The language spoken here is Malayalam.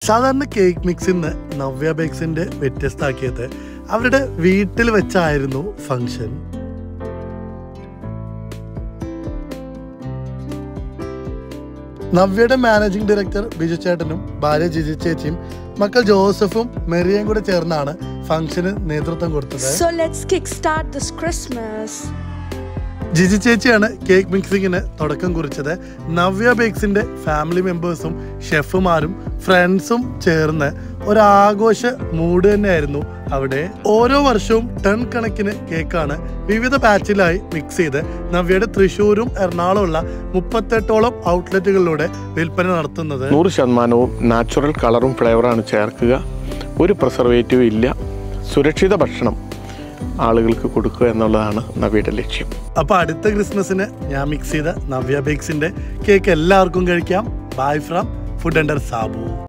സാധാരണ കേക്ക് മിക്സിൽ നിന്ന് നവ്യ ബേക്സിന്റെ വ്യത്യസ്തമാക്കിയത് അവരുടെ വീട്ടിൽ വെച്ചായിരുന്നു ഫംഗ്ഷൻ നവ്യയുടെ മാനേജിംഗ് ഡയറക്ടർ ബിജു ചേട്ടനും ഭാര്യ ജിജി ചേച്ചിയും മക്കൾ ജോസഫും മെറിയയും കൂടെ ചേർന്നാണ് ഫംഗ്ഷന് നേതൃത്വം കൊടുത്തത് So let's kickstart this Christmas. Jiji ചേച്ചിയാണ് കേക്ക് മിക്സിങ്ങിന് തുടക്കം കുറിച്ചത് നവ്യ ബേക്സിന്റെ ഫാമിലി മെമ്പേഴ്സും ഷെഫുമാരും ഫ്രണ്ട്സും ചേർന്ന് ഒരാഘോഷ മൂഡ് തന്നെയായിരുന്നു അവിടെ ഓരോ വർഷവും ടൺ കണക്കിന് കേക്കാണ് വിവിധ ബാച്ചിലായി മിക്സ് ചെയ്ത് നവ്യയുടെ തൃശ്ശൂരും എറണാകുളമുള്ള മുപ്പത്തെട്ടോളം ഔട്ട്ലെറ്റുകളിലൂടെ വിൽപ്പന നടത്തുന്നത് നൂറ് ശതമാനവും നാച്ചുറൽ കളറും ഫ്ലേവറാണ് ചേർക്കുക ഒരു പ്രിസർവേറ്റീവും ഇല്ല സുരക്ഷിത ഭക്ഷണം ആളുകൾക്ക് കൊടുക്കുക എന്നുള്ളതാണ് നവിയുടെ ലക്ഷ്യം അപ്പൊ അടുത്ത ക്രിസ്മസിന് ഞാൻ മിക്സ് ചെയ്ത നവ്യ ബേക്സിന്റെ കേക്ക് എല്ലാവർക്കും കഴിക്കാം by from food under Sabu